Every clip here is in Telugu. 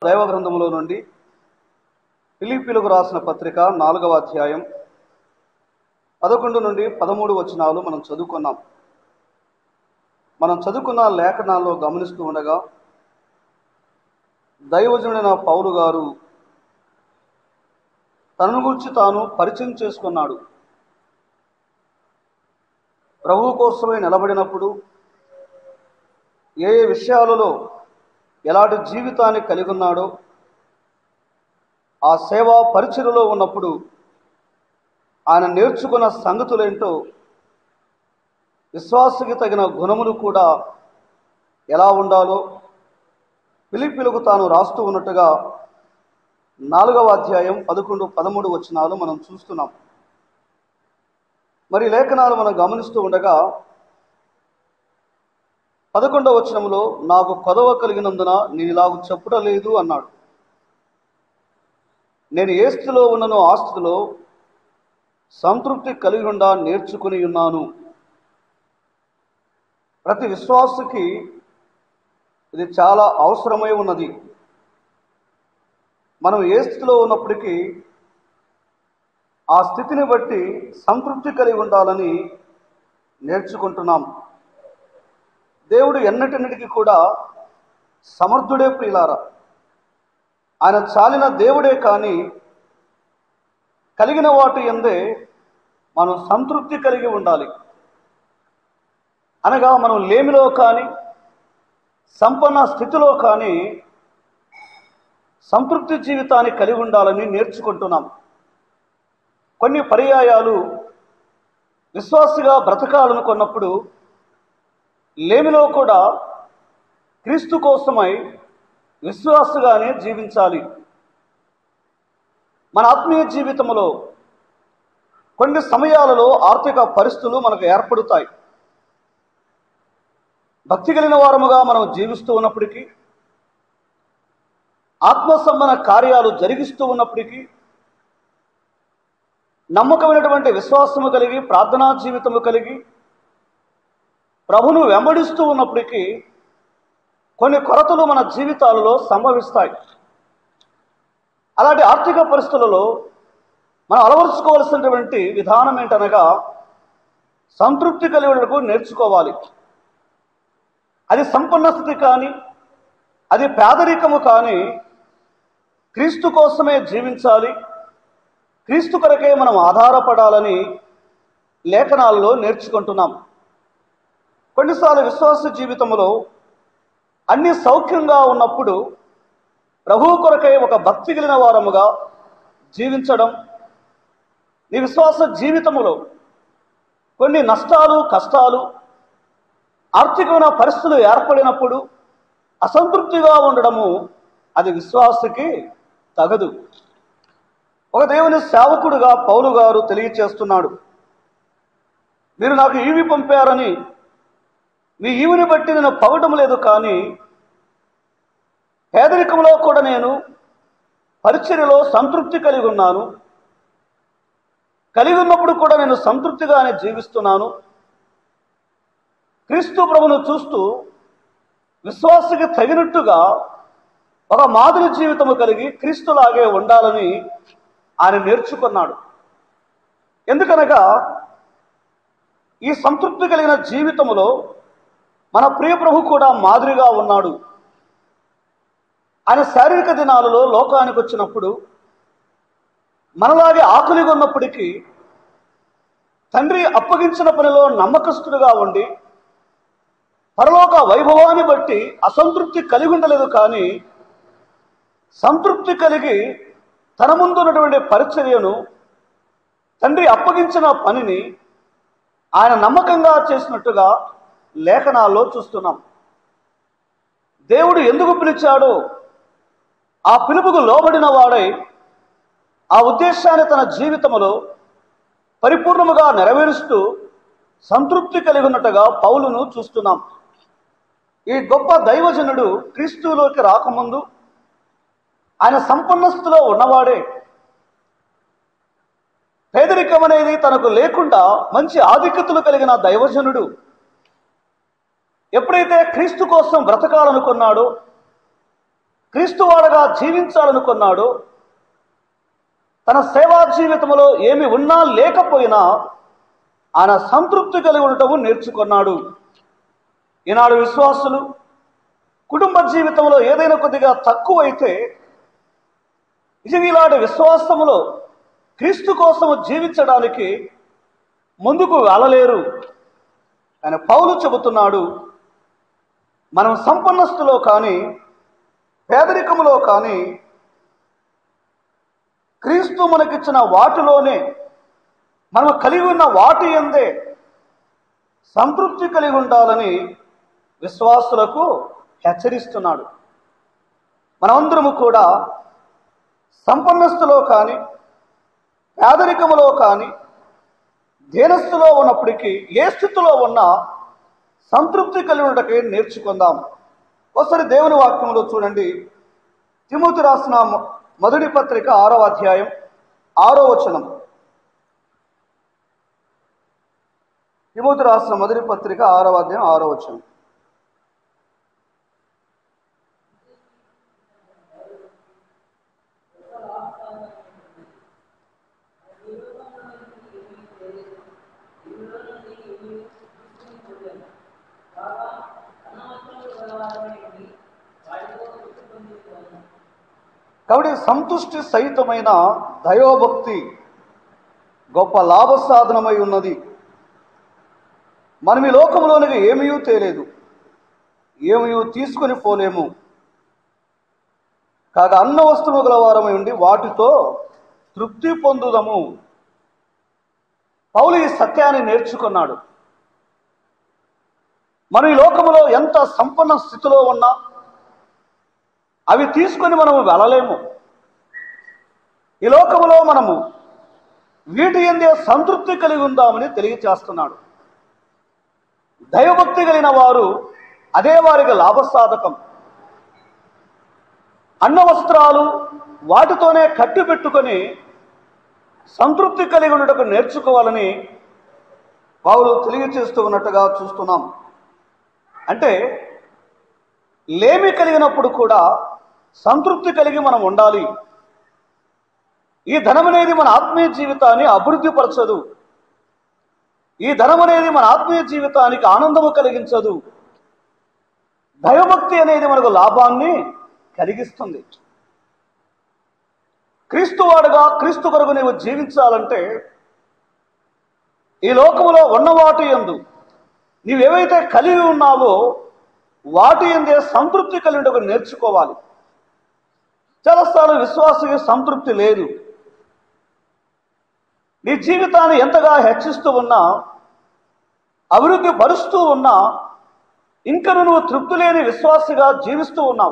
దైవ గ్రంథములో నుండి ఫిలిపీలకు రాసిన పత్రిక నాలుగవ అధ్యాయం పదకొండు నుండి పదమూడు వచనాలు మనం చదువుకున్నాం మనం చదువుకున్న లేఖనాల్లో గమనిస్తూ ఉండగా దైవజనుడైన పౌలు గారు తనను గురించి తాను పరిచయం చేసుకున్నాడు ప్రభువు కోసమే నిలబడినప్పుడు ఏ ఏ విషయాలలో ఎలాంటి జీవితాన్ని కలిగి ఉన్నాడో ఆ సేవా పరిచయలో ఉన్నప్పుడు ఆయన నేర్చుకున్న సంగతులేంటో విశ్వాసకి తగిన గుణములు కూడా ఎలా ఉండాలో పిలిపిలకు తాను రాస్తూ ఉన్నట్టుగా నాలుగవ అధ్యాయం పదకొండు పదమూడు వచనాలు మనం చూస్తున్నాం మరి లేఖనాలు మనం గమనిస్తూ ఉండగా పదకొండవ వచనంలో నాకు కొదవ కలిగినందున నేను ఇలాగ చెప్పుట లేదు అన్నాడు నేను ఏ స్థితిలో ఉన్ననో ఆ స్థితిలో సంతృప్తి కలిగి ఉండా నేర్చుకుని ఉన్నాను ప్రతి విశ్వాసకి ఇది చాలా అవసరమై ఉన్నది మనం ఏ స్థితిలో ఉన్నప్పటికీ ఆ స్థితిని బట్టి సంతృప్తి కలిగి ఉండాలని నేర్చుకుంటున్నాం దేవుడు ఎన్నటిన్నిటికీ కూడా సమర్థుడే ప్రియులారా ఆయన చాలిన దేవుడే కానీ కలిగిన వాటి ఎందే మనం సంతృప్తి కలిగి ఉండాలి అనగా మనం లేమిలో కానీ సంపన్న స్థితిలో కానీ సంతృప్తి జీవితాన్ని కలిగి ఉండాలని నేర్చుకుంటున్నాం కొన్ని పర్యాయాలు విశ్వాసిగా బ్రతకాలనుకున్నప్పుడు లేమిలో కూడా క్రీస్తు కోసమై విశ్వాసగానే జీవించాలి మన ఆత్మీయ జీవితంలో కొన్ని సమయాలలో ఆర్థిక పరిస్థితులు మనకు ఏర్పడుతాయి భక్తి కలిగిన వారముగా మనం జీవిస్తూ ఉన్నప్పటికీ ఆత్మసంబంధ కార్యాలు జరిగిస్తూ ఉన్నప్పటికీ నమ్మకమైనటువంటి విశ్వాసము కలిగి ప్రార్థనా జీవితము కలిగి ప్రభును వెంబడిస్తూ ఉన్నప్పటికీ కొన్ని కొరతలు మన జీవితాలలో సంభవిస్తాయి అలాంటి ఆర్థిక పరిస్థితులలో మనం అలవరుచుకోవాల్సినటువంటి విధానం ఏంటనగా సంతృప్తి కలిగేటకు నేర్చుకోవాలి అది సంపన్న స్థితి కానీ అది పేదరికము కానీ క్రీస్తు కోసమే జీవించాలి క్రీస్తు కొరకే మనం ఆధారపడాలని లేఖనాల్లో నేర్చుకుంటున్నాం కొన్నిసార్లు విశ్వాస జీవితంలో అన్ని సౌఖ్యంగా ఉన్నప్పుడు ప్రభువు కొరకై ఒక భక్తి కలిగిన వారముగా జీవించడం నీ విశ్వాస జీవితములో కొన్ని నష్టాలు కష్టాలు ఆర్థికమైన పరిస్థితులు ఏర్పడినప్పుడు అసంతృప్తిగా ఉండడము అది విశ్వాసకి తగదు ఒక దేవుని సేవకుడుగా పౌలు గారు తెలియచేస్తున్నాడు మీరు నాకు ఈవి పంపారని మీ ఈవిని బట్టి నేను పగటం లేదు కానీ పేదరికంలో కూడా నేను పరిచర్యలో సంతృప్తి కలిగి ఉన్నాను కలిగి ఉన్నప్పుడు కూడా నేను సంతృప్తిగానే జీవిస్తున్నాను క్రీస్తు ప్రభును చూస్తూ విశ్వాసకి తగినట్టుగా ఒక మాదిరి జీవితము కలిగి క్రీస్తులాగే ఉండాలని ఆయన నేర్చుకున్నాడు ఎందుకనగా ఈ సంతృప్తి కలిగిన జీవితములో మన ప్రియ ప్రభు కూడా మాదిరిగా ఉన్నాడు ఆయన శారీరక దినాలలో లోకానికి వచ్చినప్పుడు మనలాగే ఆకలిగా ఉన్నప్పటికీ తండ్రి అప్పగించిన పనిలో నమ్మకస్తుడుగా ఉండి పరలోక వైభవాన్ని బట్టి అసంతృప్తి కలిగి ఉండలేదు కానీ సంతృప్తి కలిగి తన ముందు ఉన్నటువంటి పరిచర్యను తండ్రి అప్పగించిన పనిని ఆయన నమ్మకంగా చేసినట్టుగా లేఖనాల్లో చూస్తున్నాం దేవుడు ఎందుకు పిలిచాడో ఆ పిలుపుకు లోబడిన వాడై ఆ ఉద్దేశాన్ని తన జీవితంలో పరిపూర్ణముగా నెరవేరుస్తూ సంతృప్తి కలిగి ఉన్నట్టుగా పౌలును చూస్తున్నాం ఈ గొప్ప దైవజనుడు క్రీస్తులోకి రాకముందు ఆయన సంపన్న స్థితిలో ఉన్నవాడే పేదరికం అనేది తనకు లేకుండా మంచి ఆధిక్యతలు కలిగిన దైవజనుడు ఎప్పుడైతే క్రీస్తు కోసం బ్రతకాలనుకున్నాడో క్రీస్తువాడగా జీవించాలనుకున్నాడో తన సేవా జీవితంలో ఏమి ఉన్నా లేకపోయినా ఆయన సంతృప్తి కలిగి ఉండటము నేర్చుకున్నాడు ఈనాడు విశ్వాసులు కుటుంబ జీవితంలో ఏదైనా కొద్దిగా తక్కువైతే ఇది ఇలాంటి విశ్వాసములో క్రీస్తు కోసము జీవించడానికి ముందుకు వెళ్ళలేరు ఆయన పౌలు చెబుతున్నాడు మనం సంపన్నస్తులో కానీ పేదరికములో కానీ క్రీస్తు మనకిచ్చిన వాటిలోనే మనం కలిగి ఉన్న వాటి ఎందే సంతృప్తి కలిగి ఉండాలని విశ్వాసులకు హెచ్చరిస్తున్నాడు మనమందరము కూడా సంపన్నస్తులో కానీ పేదరికములో కానీ దీనస్థితిలో ఉన్నప్పటికీ ఏ స్థితిలో ఉన్నా సంతృప్తి కలిగి ఉండటకే నేర్చుకుందాం ఒకసారి దేవుని వాక్యంలో చూడండి తిమోతి రాసిన మొ- మొదటి పత్రిక ఆరో అధ్యాయం ఆరో వచనం తిమోతి రాసిన మొదటి పత్రిక ఆరో అధ్యాయం ఆరో వచనం కాబట్టి సంతుష్టి సహితమైన దయోభక్తి గొప్ప లాభ సాధనమై ఉన్నది మనం ఈ లోకంలోనికి ఏమీ తేలేదు ఏమీ తీసుకొని పోలేము కాగా అన్న వస్తువు గలవారమై ఉండి వాటితో తృప్తి పొందుదము పౌలు ఈ సత్యాన్ని నేర్చుకున్నాడు మనం ఈ లోకములో ఎంత సంపన్న స్థితిలో ఉన్నా అవి తీసుకొని మనము వెళ్ళలేము ఈ లోకములో మనము వీటి ఎందే సంతృప్తి కలిగి ఉందామని తెలియచేస్తున్నాడు దైవభక్తి కలిగిన వారు అదే వారికి లాభసాధకం అన్న వస్త్రాలు వాటితోనే కట్టి పెట్టుకొని సంతృప్తి కలిగి ఉండటకు నేర్చుకోవాలని పౌలు తెలియచేస్తూ ఉన్నట్టుగా చూస్తున్నాం అంటే లేమి కలిగినప్పుడు కూడా సంతృప్తి కలిగి మనం ఉండాలి ఈ ధనం అనేది మన ఆత్మీయ జీవితాన్ని అభివృద్ధి పరచదు ఈ ధనం అనేది మన ఆత్మీయ జీవితానికి ఆనందము కలిగించదు దైవభక్తి అనేది మనకు లాభాన్ని కలిగిస్తుంది క్రీస్తువాడుగా క్రీస్తు కొరకు నీవు జీవించాలంటే ఈ లోకములో ఉన్న వాటి ఎందు నీవేవైతే కలిగి ఉన్నావో వాటి ఎందే సంతృప్తి కలిగి నేర్చుకోవాలి చాలాసార్లు విశ్వాసకి సంతృప్తి లేదు నీ జీవితాన్ని ఎంతగా హెచ్చిస్తూ ఉన్నా అభివృద్ధి పరుస్తూ ఉన్నా ఇంకా నువ్వు తృప్తి లేని విశ్వాసిగా జీవిస్తూ ఉన్నావు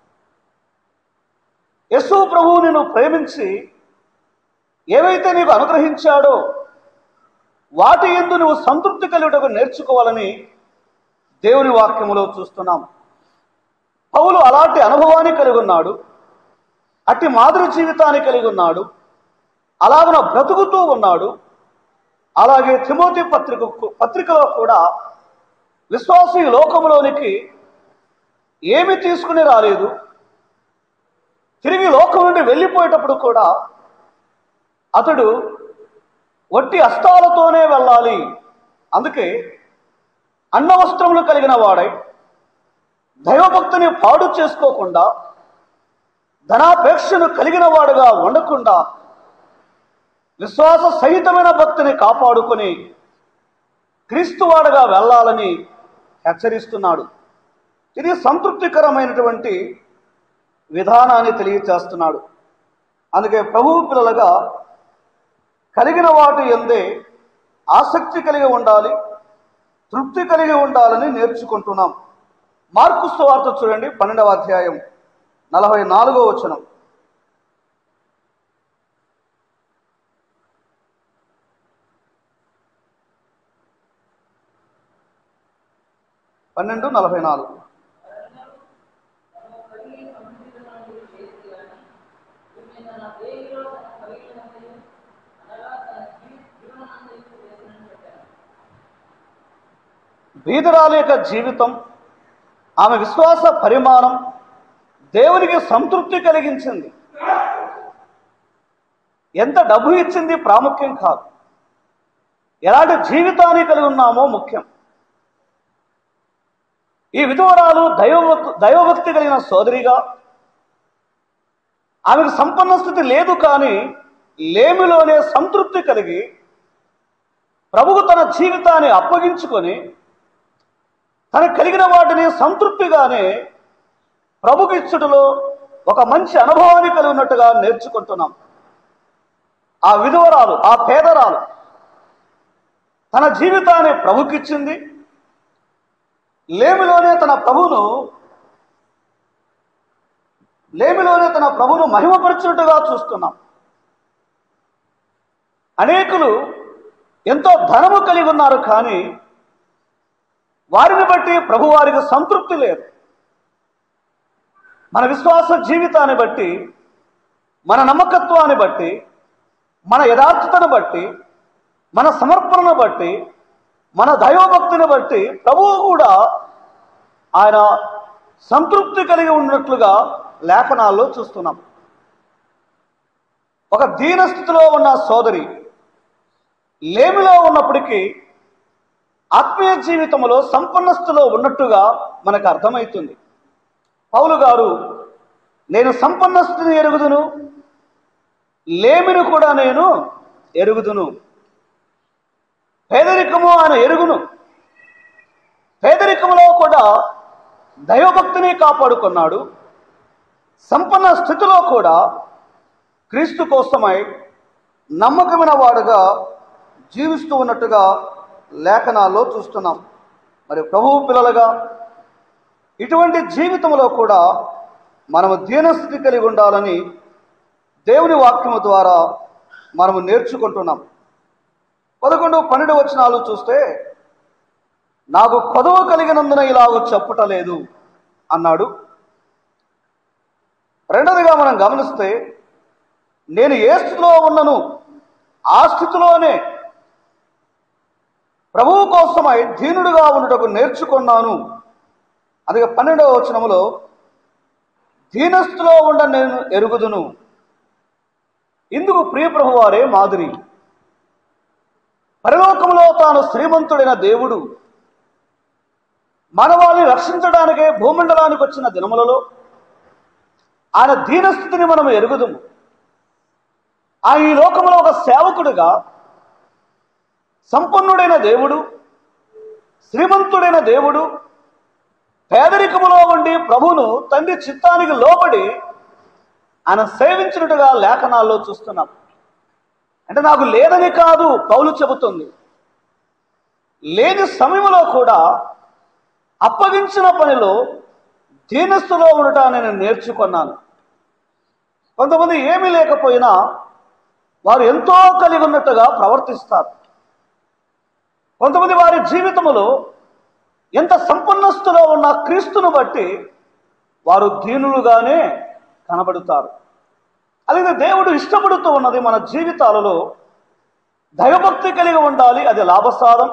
యశు ప్రభువు నిన్ను ప్రేమించి ఏవైతే నీకు అనుగ్రహించాడో వాటి ఎందు నువ్వు సంతృప్తి కలుగుటకు నేర్చుకోవాలని దేవుని వాక్యములో చూస్తున్నాం పౌలు అలాంటి అనుభవాన్ని కలిగి ఉన్నాడు అట్టి మాదిరి జీవితాన్ని కలిగి ఉన్నాడు అలాగన బ్రతుకుతూ ఉన్నాడు అలాగే తిమోతి పత్రిక పత్రికలో కూడా విశ్వాసి లోకంలోనికి ఏమి తీసుకుని రాలేదు తిరిగి లోకం నుండి వెళ్ళిపోయేటప్పుడు కూడా అతడు వట్టి అస్తాలతోనే వెళ్ళాలి అందుకే అన్న వస్త్రములు కలిగిన వాడై దైవభక్తిని పాడు చేసుకోకుండా ధనాపేక్షను కలిగిన వాడుగా ఉండకుండా విశ్వాస సహితమైన భక్తిని కాపాడుకొని క్రీస్తువాడుగా వెళ్ళాలని హెచ్చరిస్తున్నాడు ఇది సంతృప్తికరమైనటువంటి విధానాన్ని తెలియచేస్తున్నాడు అందుకే ప్రభువు పిల్లలుగా కలిగిన వాటి ఎందే ఆసక్తి కలిగి ఉండాలి తృప్తి కలిగి ఉండాలని నేర్చుకుంటున్నాం మార్కు వార్త చూడండి పన్నెండవ అధ్యాయం నలభై నాలుగో వచనం పన్నెండు నలభై నాలుగు బీదరాలు యొక్క జీవితం ఆమె విశ్వాస పరిమాణం దేవునికి సంతృప్తి కలిగించింది ఎంత డబ్బు ఇచ్చింది ప్రాముఖ్యం కాదు ఎలాంటి జీవితాన్ని కలిగి ఉన్నామో ముఖ్యం ఈ విధవరాలు దైవభక్తి దైవభక్తి కలిగిన సోదరిగా ఆమెకు సంపన్న స్థితి లేదు కానీ లేమిలోనే సంతృప్తి కలిగి ప్రభువు తన జీవితాన్ని అప్పగించుకొని తనకు కలిగిన వాటిని సంతృప్తిగానే ప్రభుకి ఇచ్చుటలో ఒక మంచి అనుభవాన్ని కలిగి ఉన్నట్టుగా నేర్చుకుంటున్నాం ఆ విధవరాలు ఆ పేదరాలు తన జీవితాన్ని ప్రభుకిచ్చింది లేమిలోనే తన ప్రభును లేమిలోనే తన ప్రభును మహిమపరిచినట్టుగా చూస్తున్నాం అనేకులు ఎంతో ధనము కలిగి ఉన్నారు కానీ వారిని బట్టి ప్రభు వారికి సంతృప్తి లేదు మన విశ్వాస జీవితాన్ని బట్టి మన నమ్మకత్వాన్ని బట్టి మన యథార్థతను బట్టి మన సమర్పణను బట్టి మన దైవభక్తిని బట్టి ప్రభువు కూడా ఆయన సంతృప్తి కలిగి ఉన్నట్లుగా లేఖనాల్లో చూస్తున్నాం ఒక దీనస్థితిలో ఉన్న సోదరి లేమిలో ఉన్నప్పటికీ ఆత్మీయ జీవితంలో సంపన్న స్థితిలో ఉన్నట్టుగా మనకు అర్థమవుతుంది పౌలు గారు నేను సంపన్న స్థితిని ఎరుగుదును లేమిని కూడా నేను ఎరుగుదును పేదరికము ఆయన ఎరుగును పేదరికములో కూడా దైవభక్తిని కాపాడుకున్నాడు సంపన్న స్థితిలో కూడా క్రీస్తు కోసమై నమ్మకమైన వాడుగా జీవిస్తూ ఉన్నట్టుగా లేఖనాల్లో చూస్తున్నాం మరి ప్రభువు పిల్లలుగా ఇటువంటి జీవితంలో కూడా మనము దీనస్థితి కలిగి ఉండాలని దేవుని వాక్యము ద్వారా మనము నేర్చుకుంటున్నాం పదకొండు పన్నెండు వచనాలు చూస్తే నాకు కొదవ కలిగినందున ఇలాగ చెప్పుటలేదు అన్నాడు రెండవదిగా మనం గమనిస్తే నేను ఏ స్థితిలో ఉన్నను ఆ స్థితిలోనే ప్రభువు కోసమై దీనుడుగా ఉండుటకు నేర్చుకున్నాను అందుకే పన్నెండవ వచనములో దీనస్థితిలో ఉండ నేను ఎరుగుదును ఇందుకు ప్రియ ప్రభువారే మాదిరి పరలోకములో తాను శ్రీమంతుడైన దేవుడు మానవాళిని రక్షించడానికే భూమండలానికి వచ్చిన దినములలో ఆయన దీనస్థితిని మనం ఎరుగుదుము ఆ ఈ లోకంలో ఒక సేవకుడిగా సంపన్నుడైన దేవుడు శ్రీమంతుడైన దేవుడు పేదరికములో ఉండి ప్రభువును తండ్రి చిత్తానికి లోబడి ఆయన సేవించినట్టుగా లేఖనాల్లో చూస్తున్నాం అంటే నాకు లేదని కాదు పౌలు చెబుతుంది లేని సమయంలో కూడా అప్పగించిన పనిలో దీనస్థులో ఉండటం నేను నేర్చుకున్నాను కొంతమంది ఏమీ లేకపోయినా వారు ఎంతో కలిగి ఉన్నట్టుగా ప్రవర్తిస్తారు కొంతమంది వారి జీవితంలో ఎంత సంపన్నస్తులో ఉన్న క్రీస్తును బట్టి వారు దీనులుగానే కనబడుతారు అలాగే దేవుడు ఇష్టపడుతూ ఉన్నది మన జీవితాలలో దైవభక్తి కలిగి ఉండాలి అది లాభసాధం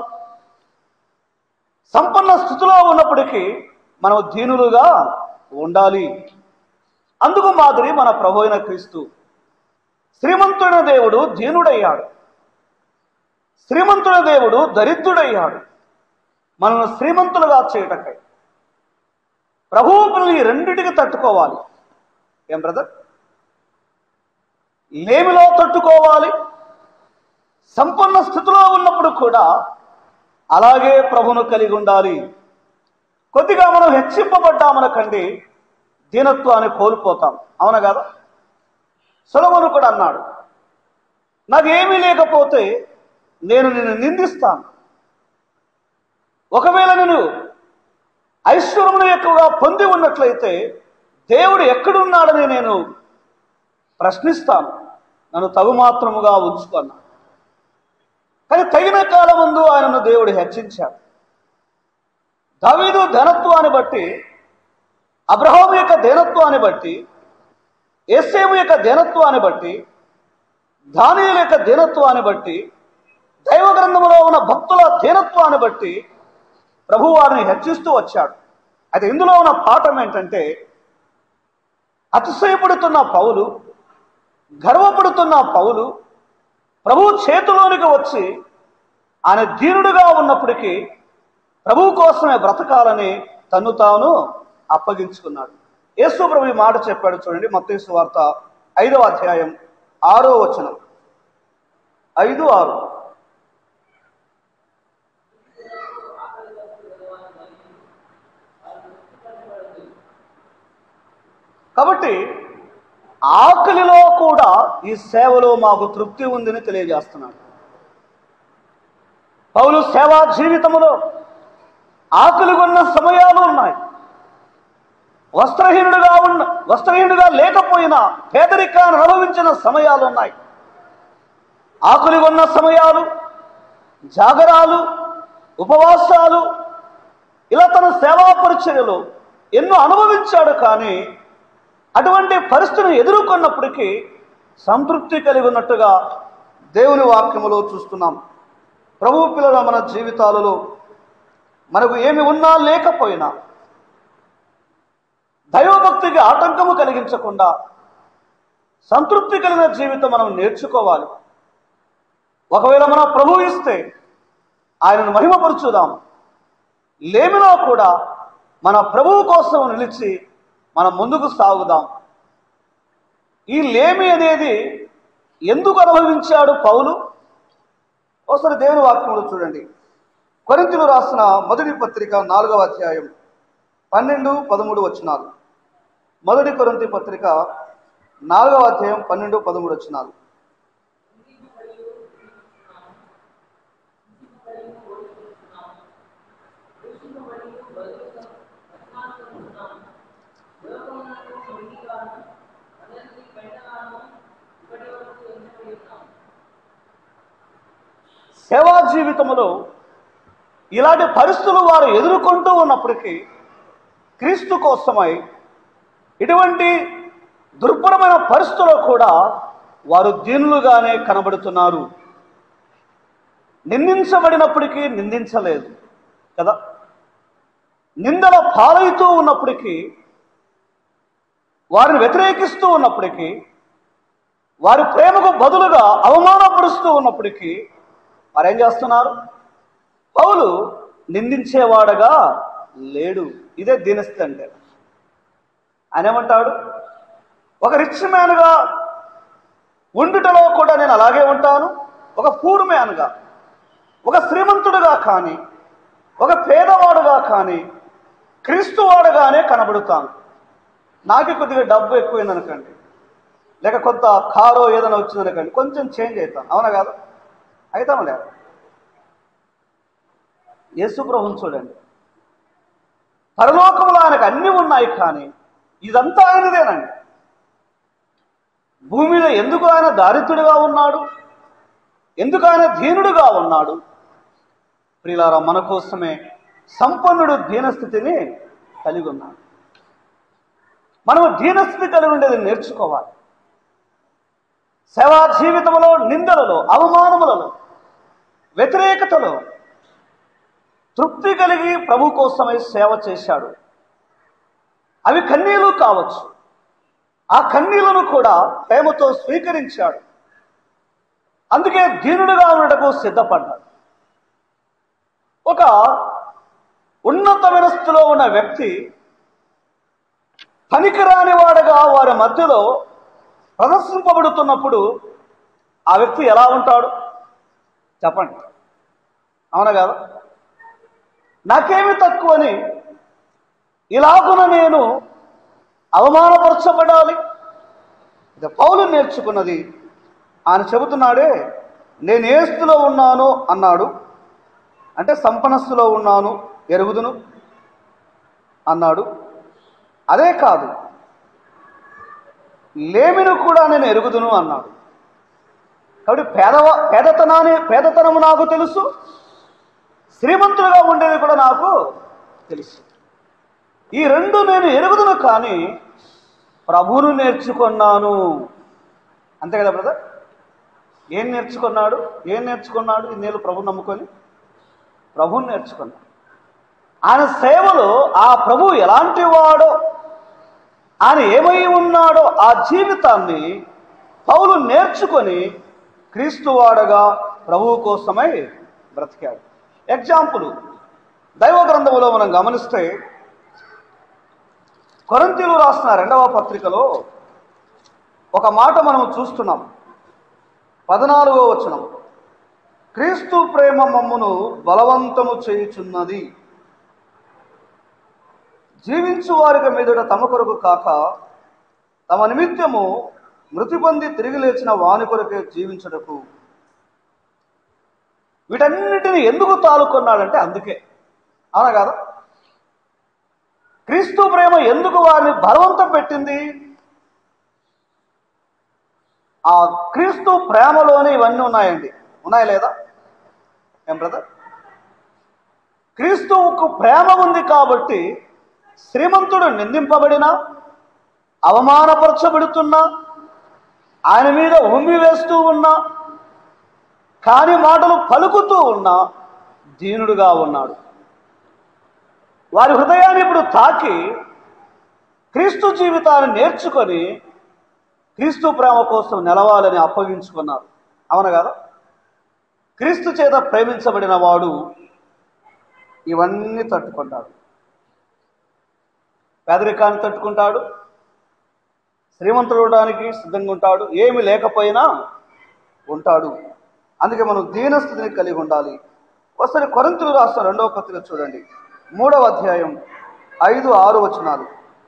సంపన్న స్థితిలో ఉన్నప్పటికీ మనం దీనులుగా ఉండాలి అందుకు మాదిరి మన ప్రభు అయిన క్రీస్తు శ్రీమంతుడైన దేవుడు దీనుడయ్యాడు శ్రీమంతుడైన దేవుడు దరిద్రుడయ్యాడు మనల్ని శ్రీమంతులుగా చేయటకై ప్రభువు పిల్లలు ఈ రెండిటికి తట్టుకోవాలి ఏం బ్రదర్ లేమిలో తట్టుకోవాలి సంపన్న స్థితిలో ఉన్నప్పుడు కూడా అలాగే ప్రభును కలిగి ఉండాలి కొద్దిగా మనం హెచ్చింపబడ్డామనకండి దీనత్వాన్ని కోల్పోతాం అవునా కదా సులభను కూడా అన్నాడు నాకేమీ లేకపోతే నేను నిన్ను నిందిస్తాను ఒకవేళ నేను ఐశ్వర్యమును ఎక్కువగా పొంది ఉన్నట్లయితే దేవుడు ఎక్కడున్నాడని నేను ప్రశ్నిస్తాను నన్ను తగు మాత్రముగా ఉంచుకున్నా కానీ తగిన కాలం ముందు ఆయనను దేవుడు హెచ్చించాడు దావీదు ధనత్వాన్ని బట్టి అబ్రహాం యొక్క ధనత్వాన్ని బట్టి ఏసేము యొక్క ధనత్వాన్ని బట్టి దానియుల యొక్క ధీనత్వాన్ని బట్టి దైవ గ్రంథంలో ఉన్న భక్తుల ధీనత్వాన్ని బట్టి ప్రభు వారిని హెచ్చిస్తూ వచ్చాడు అయితే ఇందులో ఉన్న పాఠం ఏంటంటే అతిశయపడుతున్న పౌలు గర్వపడుతున్న పౌలు ప్రభు చేతిలోనికి వచ్చి ఆయన దీనుడుగా ఉన్నప్పటికీ ప్రభు కోసమే బ్రతకాలని తన్ను తాను అప్పగించుకున్నాడు యేసు ప్రభు ఈ మాట చెప్పాడు చూడండి మత్తేసు వార్త ఐదవ అధ్యాయం ఆరో వచనం ఐదు ఆరు కాబట్టి ఆకలిలో కూడా ఈ సేవలో మాకు తృప్తి ఉందని తెలియజేస్తున్నాడు పౌలు సేవా జీవితంలో ఆకలి కొన్న సమయాలు ఉన్నాయి వస్త్రహీనుడుగా ఉన్న వస్త్రహీనుడుగా లేకపోయినా పేదరికాన్ని అనుభవించిన సమయాలు ఉన్నాయి ఆకలి కొన్న సమయాలు జాగరాలు ఉపవాసాలు ఇలా తన సేవా పరిచర్యలు ఎన్నో అనుభవించాడు కానీ అటువంటి పరిస్థితిని ఎదుర్కొన్నప్పటికీ సంతృప్తి కలిగి ఉన్నట్టుగా దేవుని వాక్యములో చూస్తున్నాం ప్రభు పిల్లల మన జీవితాలలో మనకు ఏమి ఉన్నా లేకపోయినా దైవభక్తికి ఆటంకము కలిగించకుండా సంతృప్తి కలిగిన జీవితం మనం నేర్చుకోవాలి ఒకవేళ మన ప్రభు ఇస్తే ఆయనను మహిమపరుచుదాం లేమిలో కూడా మన ప్రభువు కోసం నిలిచి మనం ముందుకు సాగుదాం ఈ లేమి అనేది ఎందుకు అనుభవించాడు పౌలు ఒకసారి దేవుని వాక్యంలో చూడండి కొరింతలు రాసిన మొదటి పత్రిక నాలుగవ అధ్యాయం పన్నెండు పదమూడు వచనాలు మొదటి కొరింతి పత్రిక నాలుగవ అధ్యాయం పన్నెండు పదమూడు వచనాలు సేవా జీవితంలో ఇలాంటి పరిస్థితులు వారు ఎదుర్కొంటూ ఉన్నప్పటికీ క్రీస్తు కోసమై ఇటువంటి దుర్భరమైన పరిస్థితుల్లో కూడా వారు దీనులుగానే కనబడుతున్నారు నిందించబడినప్పటికీ నిందించలేదు కదా నిందల పాలవుతూ ఉన్నప్పటికీ వారిని వ్యతిరేకిస్తూ ఉన్నప్పటికీ వారి ప్రేమకు బదులుగా అవమానపరుస్తూ ఉన్నప్పటికీ వారు ఏం చేస్తున్నారు పౌలు నిందించేవాడగా లేడు ఇదే దీనస్థితి అంటే ఆయన ఏమంటాడు ఒక రిచ్ మ్యాన్గా ఉండుటలో కూడా నేను అలాగే ఉంటాను ఒక పూర్ మ్యాన్గా ఒక శ్రీమంతుడుగా కానీ ఒక పేదవాడుగా కానీ క్రీస్తువాడుగానే కనబడుతాను నాకు కొద్దిగా డబ్బు ఎక్కువైందనకండి లేక కొంత కారో ఏదైనా వచ్చిందనకండి కొంచెం చేంజ్ అవుతాను అవునా కాదు అవుతామా లేదా యేసు ప్రభుని చూడండి పరలోకంలో ఆయనకు అన్నీ ఉన్నాయి కానీ ఇదంతా ఆయనదేనండి భూమి మీద ఎందుకు ఆయన దారిద్రుడిగా ఉన్నాడు ఎందుకు ఆయన దీనుడుగా ఉన్నాడు ప్రియులారా మన కోసమే సంపన్నుడు దీనస్థితిని కలిగి ఉన్నాడు మనము దీనస్థితి కలిగి ఉండేది నేర్చుకోవాలి సేవా జీవితంలో నిందలలో అవమానములలో వ్యతిరేకతలో తృప్తి కలిగి ప్రభు కోసమై సేవ చేశాడు అవి కన్నీలు కావచ్చు ఆ కన్నీళ్లను కూడా ప్రేమతో స్వీకరించాడు అందుకే దీనుడుగా ఉండటకు సిద్ధపడ్డాడు ఒక ఉన్నతమైన స్థితిలో ఉన్న వ్యక్తి పనికిరాని వాడుగా వారి మధ్యలో ప్రదర్శింపబడుతున్నప్పుడు ఆ వ్యక్తి ఎలా ఉంటాడు చెప్పండి అవునా కాదు నాకేమి తక్కువని ఇలాగున నేను అవమానపరచబడాలి ఇది పౌలు నేర్చుకున్నది ఆయన చెబుతున్నాడే నేను ఏ స్థితిలో ఉన్నాను అన్నాడు అంటే సంపన్నస్థితిలో ఉన్నాను ఎరుగుదును అన్నాడు అదే కాదు లేమిను కూడా నేను ఎరుగుదును అన్నాడు కాబట్టి పేదవ పేదతనాన్ని పేదతనము నాకు తెలుసు శ్రీమంతులుగా ఉండేది కూడా నాకు తెలుసు ఈ రెండు నేను ఎరుగుదును కానీ ప్రభువును నేర్చుకున్నాను అంతే కదా బ్రదర్ ఏం నేర్చుకున్నాడు ఏం నేర్చుకున్నాడు ఈ నేను ప్రభు నమ్ముకొని ప్రభువుని నేర్చుకున్నాడు ఆయన సేవలో ఆ ప్రభు ఎలాంటి వాడో ఆయన ఏమై ఉన్నాడో ఆ జీవితాన్ని పౌలు నేర్చుకొని క్రీస్తువాడగా ప్రభువు కోసమై బ్రతికాడు ఎగ్జాంపుల్ దైవ గ్రంథములో మనం గమనిస్తే కొరంతీలు రాసిన రెండవ పత్రికలో ఒక మాట మనం చూస్తున్నాం పద్నాలుగో వచనం క్రీస్తు ప్రేమ మమ్మును బలవంతము చేయుచున్నది జీవించు వారికి మీదట తమ కొరకు కాక తమ నిమిత్తము మృతి పొంది తిరిగి లేచిన వాని కొరకే జీవించుటకు వీటన్నిటిని ఎందుకు తాలుకున్నాడంటే అందుకే అవునా కాదా క్రీస్తు ప్రేమ ఎందుకు వారిని బలవంతం పెట్టింది ఆ క్రీస్తు ప్రేమలోనే ఇవన్నీ ఉన్నాయండి ఉన్నాయా లేదా ఏం బ్రదర్ క్రీస్తువుకు ప్రేమ ఉంది కాబట్టి శ్రీమంతుడు నిందింపబడినా అవమానపరచబడుతున్నా ఆయన మీద ఉమ్మి వేస్తూ ఉన్నా కాని మాటలు పలుకుతూ ఉన్నా దీనుడుగా ఉన్నాడు వారి హృదయాన్ని ఇప్పుడు తాకి క్రీస్తు జీవితాన్ని నేర్చుకొని క్రీస్తు ప్రేమ కోసం నిలవాలని అప్పగించుకున్నారు అవును కదా క్రీస్తు చేత ప్రేమించబడిన వాడు ఇవన్నీ తట్టుకుంటాడు పేదరికాన్ని తట్టుకుంటాడు శ్రీమంతుడు ఉండడానికి సిద్ధంగా ఉంటాడు ఏమి లేకపోయినా ఉంటాడు అందుకే మనం దీనస్థితిని కలిగి ఉండాలి ఒకసారి కొరంతులు రాష్ట్రం రెండవ పత్రిక చూడండి మూడవ అధ్యాయం ఐదు ఆరు వచనాలు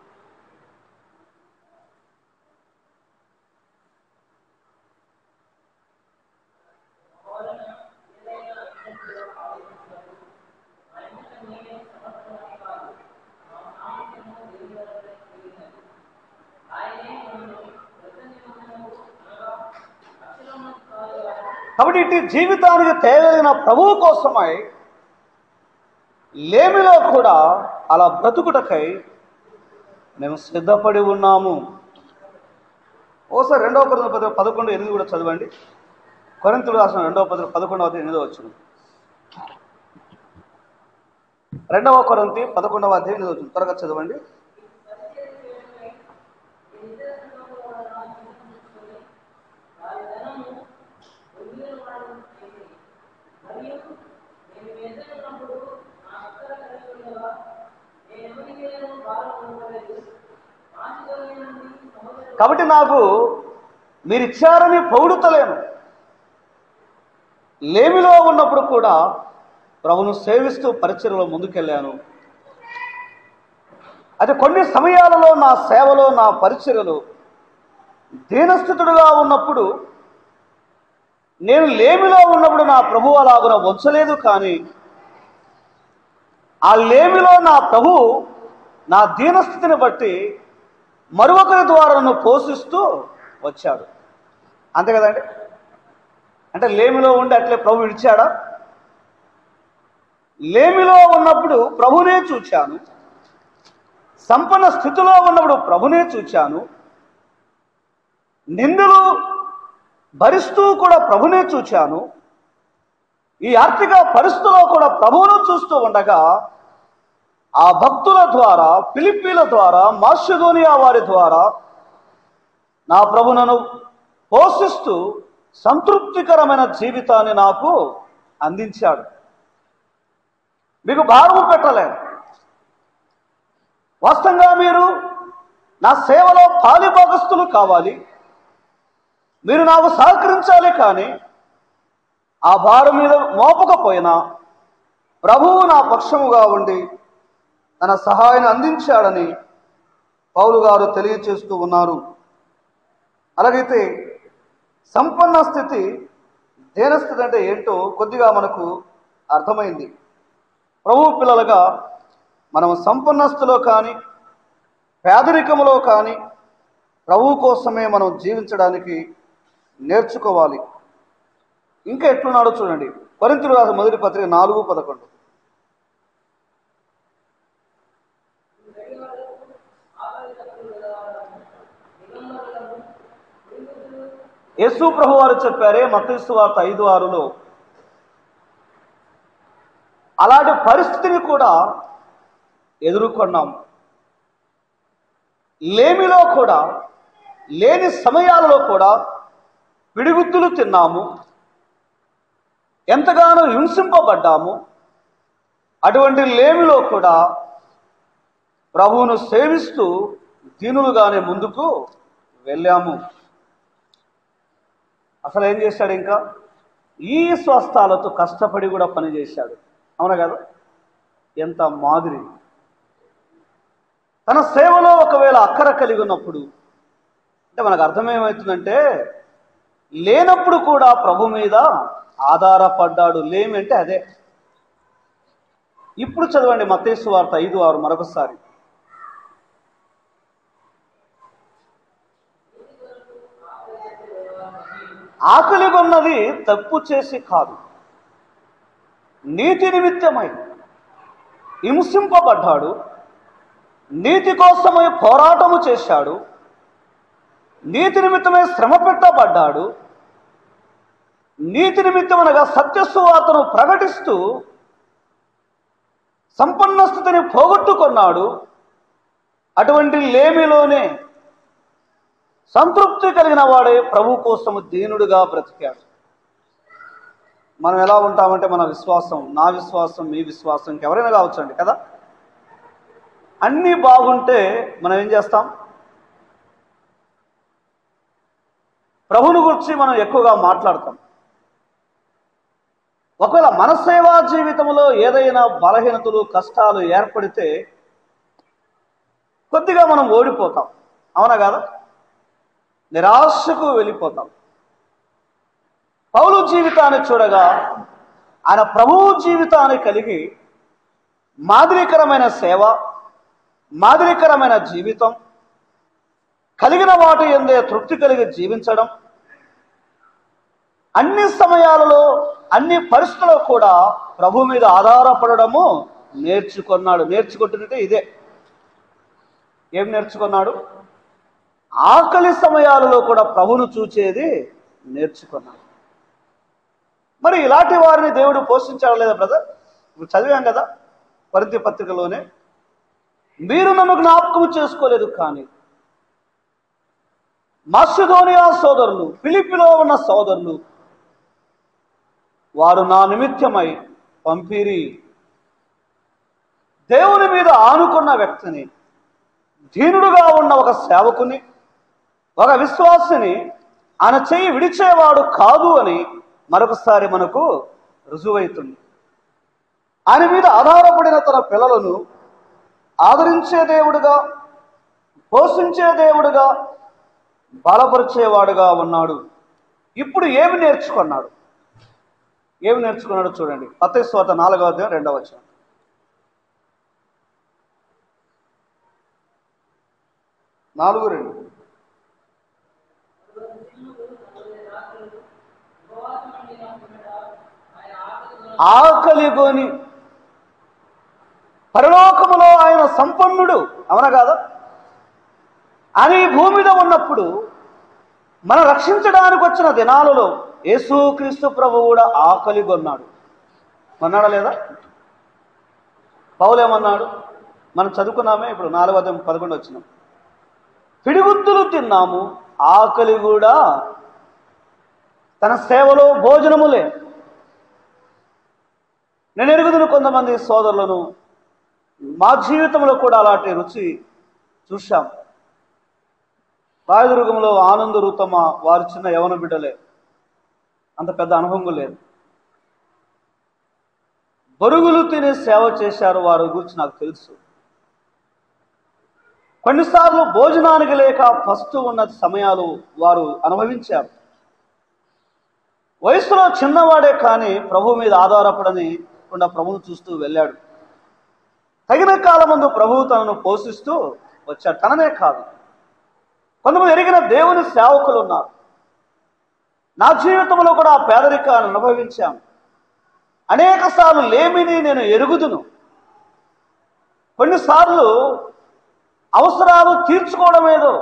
కాబట్టి ఇటు జీవితానికి తేలిన ప్రభువు కోసమై లేమిలో కూడా అలా బ్రతుకుటకై మేము సిద్ధపడి ఉన్నాము ఓసారి రెండవ కొరింథీ పత్రిక పదకొండు ఎనిమిది కూడా చదవండి కొరింతలు రాసిన రెండవ పత్రిక పదకొండవ అధ్యాయం ఎనిమిదో వచ్చిన రెండవ కొరంతి పదకొండవ అధ్యాయం ఎనిమిదో వచ్చిన త్వరగా చదవండి కాబట్టి నాకు మీరు ఇచ్చారని పొగుడుతలేను లేమిలో ఉన్నప్పుడు కూడా ప్రభును సేవిస్తూ పరిచయలో ముందుకెళ్ళాను అయితే కొన్ని సమయాలలో నా సేవలో నా పరిచర్యలు దీనస్థితుడుగా ఉన్నప్పుడు నేను లేమిలో ఉన్నప్పుడు నా ప్రభు అలాగున వంచలేదు కానీ ఆ లేమిలో నా ప్రభు నా దీనస్థితిని బట్టి మరొకరి ద్వారా నన్ను పోషిస్తూ వచ్చాడు అంతే కదండి అంటే లేమిలో ఉండి అట్లే ప్రభు విడిచాడా లేమిలో ఉన్నప్పుడు ప్రభునే చూచాను సంపన్న స్థితిలో ఉన్నప్పుడు ప్రభునే చూచాను నిందులు భరిస్తూ కూడా ప్రభునే చూచాను ఈ ఆర్థిక పరిస్థితుల్లో కూడా ప్రభువును చూస్తూ ఉండగా ఆ భక్తుల ద్వారా పిలిపిల ద్వారా మాస్యుధోనియా వారి ద్వారా నా ప్రభునను పోషిస్తూ సంతృప్తికరమైన జీవితాన్ని నాకు అందించాడు మీకు భారము పెట్టలేను వాస్తవంగా మీరు నా సేవలో పాలిభాగస్తులు కావాలి మీరు నాకు సహకరించాలి కానీ ఆ భారం మీద మోపకపోయినా ప్రభువు నా పక్షముగా ఉండి తన సహాయాన్ని అందించాడని పౌలు గారు తెలియచేస్తూ ఉన్నారు అలాగైతే సంపన్న స్థితి దేనస్థితి అంటే ఏంటో కొద్దిగా మనకు అర్థమైంది ప్రభు పిల్లలుగా మనం సంపన్నస్థితిలో కానీ పేదరికములో కానీ ప్రభు కోసమే మనం జీవించడానికి నేర్చుకోవాలి ఇంకా ఎట్లున్నాడో చూడండి కొరింతులు రాసిన మొదటి పత్రిక నాలుగు పదకొండు యేసు ప్రభు వారు చెప్పారే మతీసు వార్త ఐదు ఆరులో అలాంటి పరిస్థితిని కూడా ఎదుర్కొన్నాం లేమిలో కూడా లేని సమయాలలో కూడా పిడిగుద్దులు తిన్నాము ఎంతగానో హింసింపబడ్డాము అటువంటి లేమిలో కూడా ప్రభువును సేవిస్తూ దీనులుగానే ముందుకు వెళ్ళాము అసలు ఏం చేశాడు ఇంకా ఈ స్వస్థాలతో కష్టపడి కూడా పనిచేశాడు అవునా కదా ఎంత మాదిరి తన సేవలో ఒకవేళ అక్కర కలిగి ఉన్నప్పుడు అంటే మనకు అర్థమేమవుతుందంటే లేనప్పుడు కూడా ప్రభు మీద ఆధారపడ్డాడు లేమి అంటే అదే ఇప్పుడు చదవండి మతేసు వార్త ఐదు ఆరు మరొకసారి ఆకలి కొన్నది తప్పు చేసి కాదు నీతి నిమిత్తమై హింసింపబడ్డాడు నీతి కోసమై పోరాటము చేశాడు నీతి నిమిత్తమై శ్రమ పెట్టబడ్డాడు నీతి నిమిత్తమనగా సత్యస్వార్తను ప్రకటిస్తూ సంపన్న స్థితిని పోగొట్టుకున్నాడు అటువంటి లేమిలోనే సంతృప్తి కలిగిన వాడే ప్రభు కోసము దీనుడుగా బ్రతికాడు మనం ఎలా ఉంటామంటే మన విశ్వాసం నా విశ్వాసం మీ విశ్వాసం ఇంకెవరైనా కావచ్చండి కదా అన్నీ బాగుంటే మనం ఏం చేస్తాం ప్రభుని గురించి మనం ఎక్కువగా మాట్లాడతాం ఒకవేళ మన సేవా జీవితంలో ఏదైనా బలహీనతలు కష్టాలు ఏర్పడితే కొద్దిగా మనం ఓడిపోతాం అవునా కాదా నిరాశకు వెళ్ళిపోతాం పౌలు జీవితాన్ని చూడగా ఆయన ప్రభువు జీవితాన్ని కలిగి మాదిరికరమైన సేవ మాదిరికరమైన జీవితం కలిగిన వాటి ఎందే తృప్తి కలిగి జీవించడం అన్ని సమయాలలో అన్ని పరిస్థితుల్లో కూడా ప్రభు మీద ఆధారపడము నేర్చుకున్నాడు నేర్చుకుంటుంటే ఇదే ఏం నేర్చుకున్నాడు ఆకలి సమయాలలో కూడా ప్రభును చూచేది నేర్చుకున్నాడు మరి ఇలాంటి వారిని దేవుడు పోషించాడు లేదా బ్రదర్ ఇప్పుడు చదివాం కదా పరిధి పత్రికలోనే మీరు నన్ను జ్ఞాపకం చేసుకోలేదు కానీ మత్స్యధోనియా సోదరులు ఫిలిపిలో ఉన్న సోదరులు వారు నా నిమిత్తమై పంపిరి దేవుని మీద ఆనుకున్న వ్యక్తిని దీనుడుగా ఉన్న ఒక సేవకుని ఒక విశ్వాసిని ఆయన చెయ్యి విడిచేవాడు కాదు అని మరొకసారి మనకు రుజువైతుంది ఆయన మీద ఆధారపడిన తన పిల్లలను ఆదరించే దేవుడుగా పోషించే దేవుడుగా బలపరిచేవాడుగా ఉన్నాడు ఇప్పుడు ఏమి నేర్చుకున్నాడు ఏమి నేర్చుకున్నాడో చూడండి పత్తేశ్వాత నాలుగవ అధ్యాయం రెండవ వచనం నాలుగు రెండు ఆకలి కొని పరలోకములో ఆయన సంపన్నుడు అవునా కాదా అని ఈ భూమి మీద ఉన్నప్పుడు మనం రక్షించడానికి వచ్చిన దినాలలో యేసుక్రీస్తు ప్రభు కూడా ఆకలి కొన్నాడు కొన్నాడా లేదా పౌలేమన్నాడు మనం చదువుకున్నామే ఇప్పుడు నాలుగు అధ్యాయం పదకొండు వచ్చినాం పిడిగుద్దులు తిన్నాము ఆకలి కూడా తన సేవలో భోజనము లే నేను ఎరుగుదును కొంతమంది సోదరులను మా జీవితంలో కూడా అలాంటి రుచి చూశాం రాయదుర్గంలో ఆనంద రూతమ్మ వారు చిన్న యవన బిడ్డలే అంత పెద్ద అనుభవం లేదు బరుగులు తిని సేవ చేశారు వారి గురించి నాకు తెలుసు కొన్నిసార్లు భోజనానికి లేక ఫస్ట్ ఉన్న సమయాలు వారు అనుభవించారు వయసులో చిన్నవాడే కానీ ప్రభు మీద ఆధారపడని ఉన్న ప్రభువును చూస్తూ వెళ్ళాడు తగిన కాలం ముందు ప్రభువు తనను పోషిస్తూ వచ్చాడు తననే కాదు కొంతమంది ఎరిగిన దేవుని సేవకులు ఉన్నారు నా జీవితంలో కూడా ఆ పేదరికాన్ని అనుభవించాను అనేక సార్లు లేమిని నేను ఎరుగుదును కొన్నిసార్లు అవసరాలు తీర్చుకోవడం ఏదో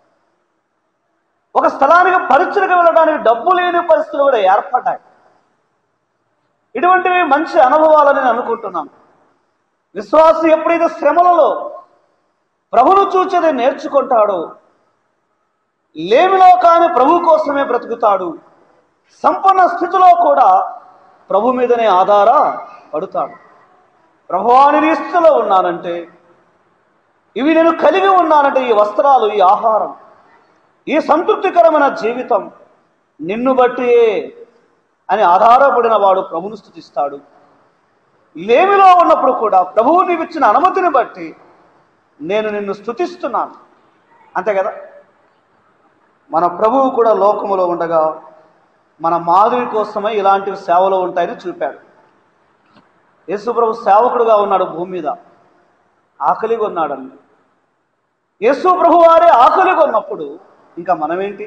ఒక స్థలానికి పరిచయకు వెళ్ళడానికి డబ్బు లేని పరిస్థితులు కూడా ఏర్పడ్డాయి ఇటువంటివి మంచి అనుభవాలని నేను అనుకుంటున్నాను విశ్వాసం ఎప్పుడైతే శ్రమలలో ప్రభును చూచేది నేర్చుకుంటాడో లేమిలో కాని ప్రభు కోసమే బ్రతుకుతాడు సంపన్న స్థితిలో కూడా ప్రభు మీదనే ఆధార పడుతాడు ప్రభువాని నీ స్థితిలో ఉన్నానంటే ఇవి నేను కలిగి ఉన్నానంటే ఈ వస్త్రాలు ఈ ఆహారం ఈ సంతృప్తికరమైన జీవితం నిన్ను బట్టియే అని ఆధారపడిన వాడు ప్రభును స్థుతిస్తాడు లేమిలో ఉన్నప్పుడు కూడా ప్రభువు నీవిచ్చిన అనుమతిని బట్టి నేను నిన్ను స్థుతిస్తున్నాను అంతే కదా మన ప్రభువు కూడా లోకములో ఉండగా మన మాదిరి కోసమే ఇలాంటి సేవలు ఉంటాయని చూపాడు యేసు ప్రభు సేవకుడుగా ఉన్నాడు భూమి మీద ఆకలిగా ఉన్నాడండి యేసు ప్రభు వారే ఆకలిగా ఉన్నప్పుడు ఇంకా మనమేంటి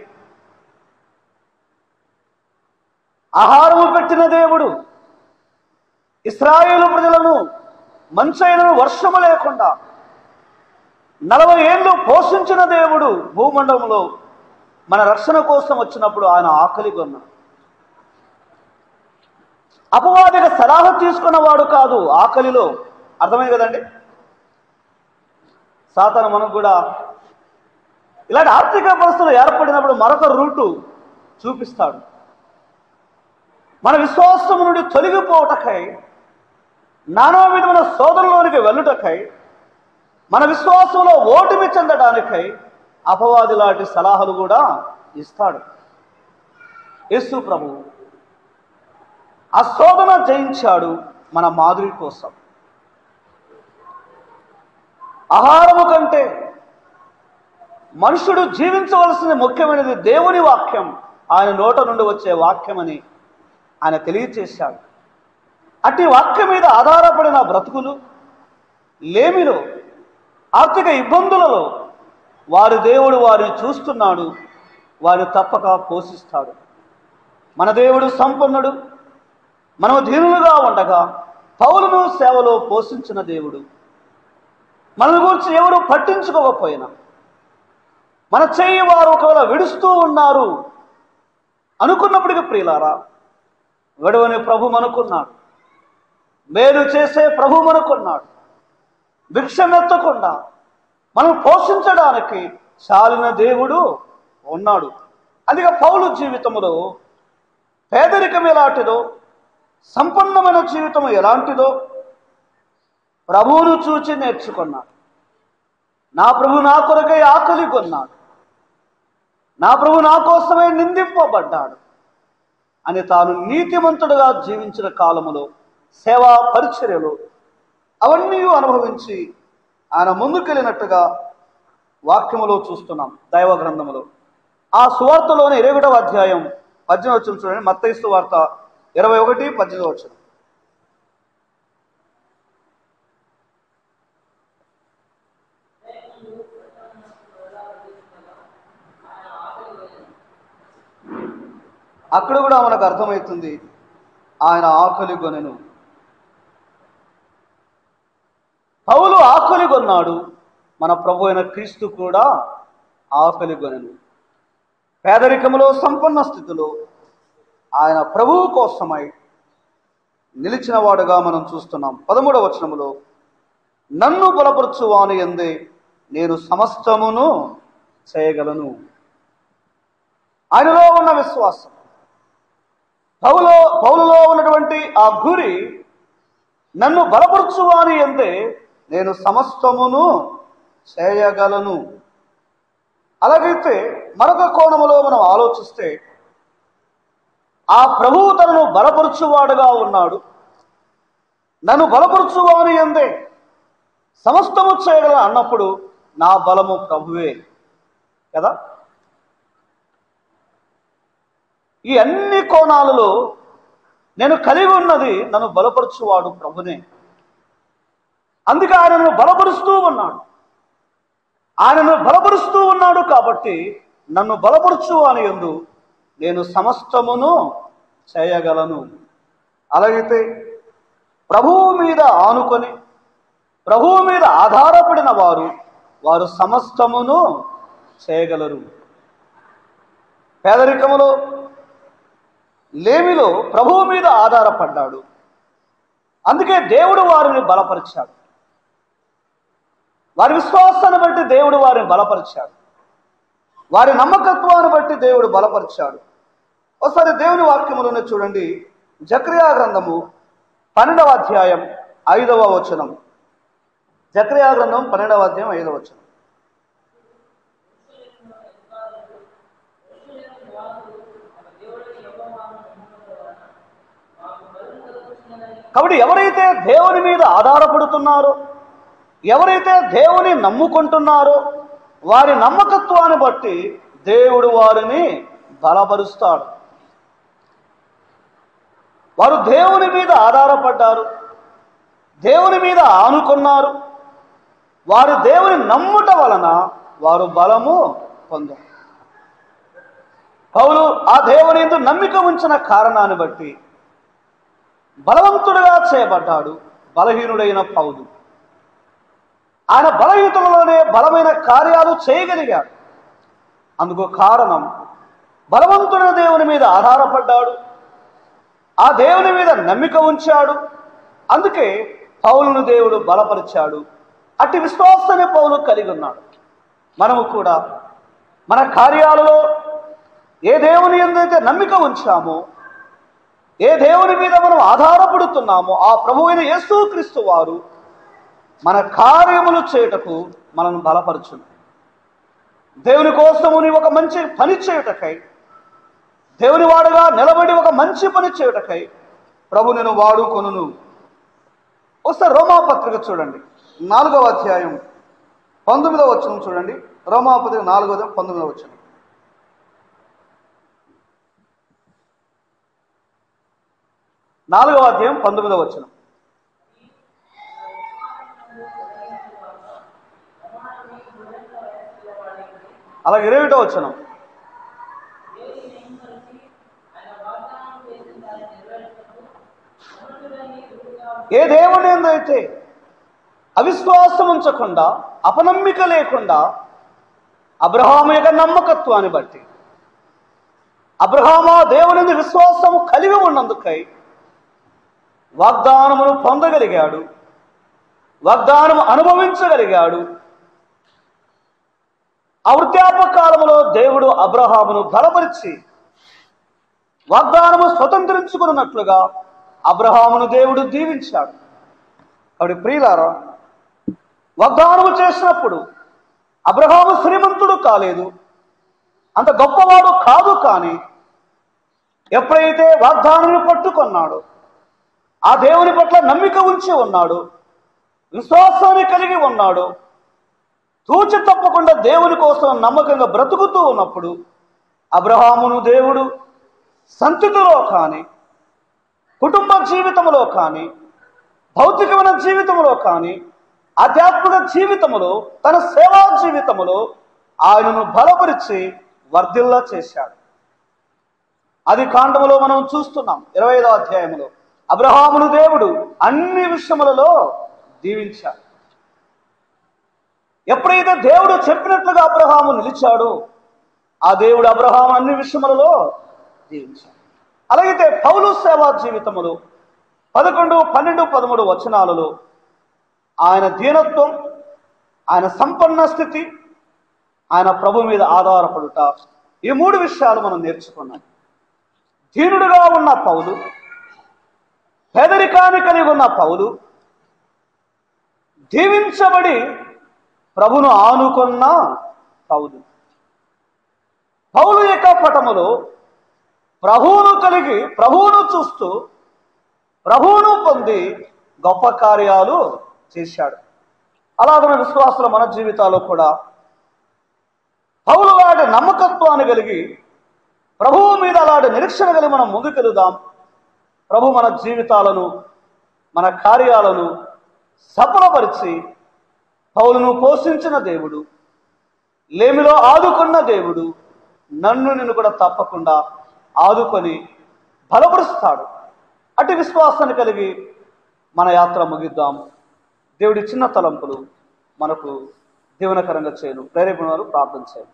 ఆహారము పెట్టిన దేవుడు ఇస్రాయేలు ప్రజలను మంచైనను వర్షము లేకుండా నలభై ఏళ్ళు పోషించిన దేవుడు భూమండలంలో మన రక్షణ కోసం వచ్చినప్పుడు ఆయన ఆకలి కొన్నాడు అపవాదిగా సలహా తీసుకున్నవాడు కాదు ఆకలిలో అర్థమైంది కదండి సాతాను మనకు కూడా ఇలాంటి ఆర్థిక పరిస్థితులు ఏర్పడినప్పుడు మరొక రూటు చూపిస్తాడు మన విశ్వాసం నుండి తొలగిపోవటకై నానా విధమైన సోదరులోనికి వెళ్ళుటకై మన విశ్వాసంలో ఓటమి చెందడానికై అపవాది లాంటి సలహాలు కూడా ఇస్తాడు యేసు ప్రభు ఆ శోధన జయించాడు మన మాదిరి కోసం ఆహారము కంటే మనుషుడు జీవించవలసిన ముఖ్యమైనది దేవుని వాక్యం ఆయన నోట నుండి వచ్చే వాక్యమని ఆయన తెలియచేశాడు అట్టి వాక్యం మీద ఆధారపడిన బ్రతుకులు లేమిలో ఆర్థిక ఇబ్బందులలో వారి దేవుడు వారిని చూస్తున్నాడు వారిని తప్పక పోషిస్తాడు మన దేవుడు సంపన్నుడు మనము దీనులుగా ఉండగా పౌలను సేవలో పోషించిన దేవుడు మన గురించి ఎవరు పట్టించుకోకపోయినా మన చెయ్యి వారు ఒకవేళ విడుస్తూ ఉన్నారు అనుకున్నప్పటికీ ప్రియులారా విడవని ప్రభు అనుకున్నాడు మేలు చేసే ప్రభు అనుకున్నాడు భిక్షమెత్తకుండా మనం పోషించడానికి చాలిన దేవుడు ఉన్నాడు అందుకే పౌలు జీవితంలో పేదరికం ఎలాంటిదో సంపన్నమైన జీవితం ఎలాంటిదో ప్రభువును చూచి నేర్చుకున్నాడు నా ప్రభు నా కొరకై ఆకలి కొన్నాడు నా ప్రభు నా కోసమే నిందింపబడ్డాడు అని తాను నీతిమంతుడుగా జీవించిన కాలములో సేవా పరిచర్యలో అవన్నీ అనుభవించి ఆయన ముందుకెళ్ళినట్టుగా వాక్యములో చూస్తున్నాం దైవ గ్రంథములో ఆ సువార్తలోని ఇరవై ఒకటవ అధ్యాయం పద్దెనిమిది వచ్చిన చూడండి మత్తైస్తు వార్త ఇరవై ఒకటి పద్దెనిమిది వచ్చిన అక్కడ కూడా మనకు అర్థమవుతుంది ఆయన ఆకలి కొనెను పౌలు ఆకలి కొన్నాడు మన ప్రభు అయిన క్రీస్తు కూడా ఆకలి కొనెను పేదరికములో సంపన్న స్థితిలో ఆయన ప్రభువు కోసమై నిలిచిన వాడుగా మనం చూస్తున్నాం పదమూడవ వచనములో నన్ను బలపరచువాని ఎందే నేను సమస్తమును చేయగలను ఆయనలో ఉన్న విశ్వాసం పౌలో పౌలులో ఉన్నటువంటి ఆ గురి నన్ను బలపరచువాని ఎందే నేను సమస్తమును చేయగలను అలాగైతే మరొక కోణములో మనం ఆలోచిస్తే ఆ ప్రభువు తనను బలపరుచువాడుగా ఉన్నాడు నన్ను బలపరుచువాని ఎందే సమస్తము చేయగల అన్నప్పుడు నా బలము ప్రభువే కదా ఈ అన్ని కోణాలలో నేను కలిగి ఉన్నది నన్ను బలపరుచువాడు ప్రభునే అందుకే ఆయనను బలపరుస్తూ ఉన్నాడు ఆయనను బలపరుస్తూ ఉన్నాడు కాబట్టి నన్ను బలపరుచు అని ఎందు నేను సమస్తమును చేయగలను అలాగైతే ప్రభువు మీద ఆనుకొని ప్రభువు మీద ఆధారపడిన వారు వారు సమస్తమును చేయగలరు పేదరికములో లేమిలో ప్రభువు మీద ఆధారపడ్డాడు అందుకే దేవుడు వారిని బలపరిచాడు వారి విశ్వాసాన్ని బట్టి దేవుడు వారిని బలపరిచాడు వారి నమ్మకత్వాన్ని బట్టి దేవుడు బలపరిచాడు ఒకసారి దేవుని వాక్యములోనే చూడండి జక్రియా గ్రంథము పన్నెండవ అధ్యాయం ఐదవ వచనం జక్రియా గ్రంథం పన్నెండవ అధ్యాయం ఐదవ వచనం కాబట్టి ఎవరైతే దేవుని మీద ఆధారపడుతున్నారో ఎవరైతే దేవుని నమ్ముకుంటున్నారో వారి నమ్మకత్వాన్ని బట్టి దేవుడు వారిని బలపరుస్తాడు వారు దేవుని మీద ఆధారపడ్డారు దేవుని మీద ఆనుకున్నారు వారు దేవుని నమ్ముట వలన వారు బలము పొందారు పౌలు ఆ దేవుని ఎందు నమ్మిక ఉంచిన కారణాన్ని బట్టి బలవంతుడుగా చేయబడ్డాడు బలహీనుడైన పౌలు ఆయన బలహీనతలలోనే బలమైన కార్యాలు చేయగలిగాడు అందుకు కారణం బలవంతుడైన దేవుని మీద ఆధారపడ్డాడు ఆ దేవుని మీద నమ్మిక ఉంచాడు అందుకే పౌలును దేవుడు బలపరిచాడు అట్టి విశ్వాసాన్ని పౌలు కలిగి ఉన్నాడు మనము కూడా మన కార్యాలలో ఏ దేవుని ఎందైతే నమ్మిక ఉంచామో ఏ దేవుని మీద మనం ఆధారపడుతున్నామో ఆ ప్రభు అయిన యేసుక్రీస్తు వారు మన కార్యములు చేయుటకు మనల్ని బలపరచును దేవుని కోసము నీ ఒక మంచి పని చేయుటకై దేవుని వాడుగా నిలబడి ఒక మంచి పని చేయుటకై ప్రభు నేను వాడుకొనును ఒకసారి రోమా పత్రిక చూడండి నాలుగవ అధ్యాయం పంతొమ్మిదవ వచనం చూడండి రోమా పత్రిక నాలుగవ అధ్యాయం పంతొమ్మిదవ వచనం నాలుగవ అధ్యాయం పంతొమ్మిదవ వచనం అలాగే ఇరవై ఒకటో వచనం ఏ దేవుని ఏందైతే అవిశ్వాసం ఉంచకుండా అపనమ్మిక లేకుండా అబ్రహాము యొక్క నమ్మకత్వాన్ని బట్టి అబ్రహాము ఆ దేవుని యందు విశ్వాసము కలిగి ఉన్నందుకై వాగ్దానమును పొందగలిగాడు వాగ్దానము అనుభవించగలిగాడు ఆ వృద్ధాప కాలంలో దేవుడు అబ్రహామును బలపరిచి వాగ్దానము స్వతంత్రించుకున్నట్లుగా అబ్రహామును దేవుడు దీవించాడు కాబట్టి ప్రియులారా వాగ్దానము చేసినప్పుడు అబ్రహాము శ్రీమంతుడు కాలేదు అంత గొప్పవాడు కాదు కానీ ఎప్పుడైతే వాగ్దానాన్ని పట్టుకున్నాడో ఆ దేవుని పట్ల నమ్మిక ఉంచి ఉన్నాడు విశ్వాసాన్ని కలిగి ఉన్నాడు తూచి తప్పకుండా దేవుని కోసం నమ్మకంగా బ్రతుకుతూ ఉన్నప్పుడు అబ్రహామును దేవుడు సంతతిలో కానీ కుటుంబ జీవితంలో కానీ భౌతికమైన జీవితంలో కానీ ఆధ్యాత్మిక జీవితములో తన సేవా జీవితములో ఆయనను బలపరిచి వర్ధిల్లా చేశాడు అది కాండములో మనం చూస్తున్నాం ఇరవై ఐదో అధ్యాయములో అబ్రహామును దేవుడు అన్ని విషయములలో దీవించాడు ఎప్పుడైతే దేవుడు చెప్పినట్లుగా అబ్రహాము నిలిచాడో ఆ దేవుడు అబ్రహాము అన్ని విషయములలో దీవించాడు అలాగైతే పౌలు సేవా జీవితములు పదకొండు పన్నెండు పదమూడు వచనాలలో ఆయన దీనత్వం ఆయన సంపన్న స్థితి ఆయన ప్రభు మీద ఆధారపడుట ఈ మూడు విషయాలు మనం నేర్చుకున్నాం దీనుడుగా ఉన్న పౌలు పేదరికాన్ని కలిగి ఉన్న పౌలు దీవించబడి ప్రభును ఆనుకున్న పౌలు పౌలు యొక్క పటములో ప్రభువును కలిగి ప్రభువును చూస్తూ ప్రభువును పొంది గొప్ప కార్యాలు చేశాడు అలాగనే విశ్వాసుల మన జీవితాల్లో కూడా పౌలు లాంటి నమ్మకత్వాన్ని కలిగి ప్రభువు మీద అలాంటి నిరీక్షణ కలిగి మనం ముందుకెళుదాం ప్రభు మన జీవితాలను మన కార్యాలను సఫలపరిచి పౌలును పోషించిన దేవుడు లేమిలో ఆదుకున్న దేవుడు నన్ను నిన్ను కూడా తప్పకుండా ఆదుకొని బలపరుస్తాడు అటు విశ్వాసాన్ని కలిగి మన యాత్ర ముగిద్దాం దేవుడి చిన్న తలంపులు మనకు దీవనకరంగా చేయను ప్రేరేపణ వారు ప్రార్థన చేయను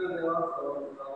దేవా స్తోత్రం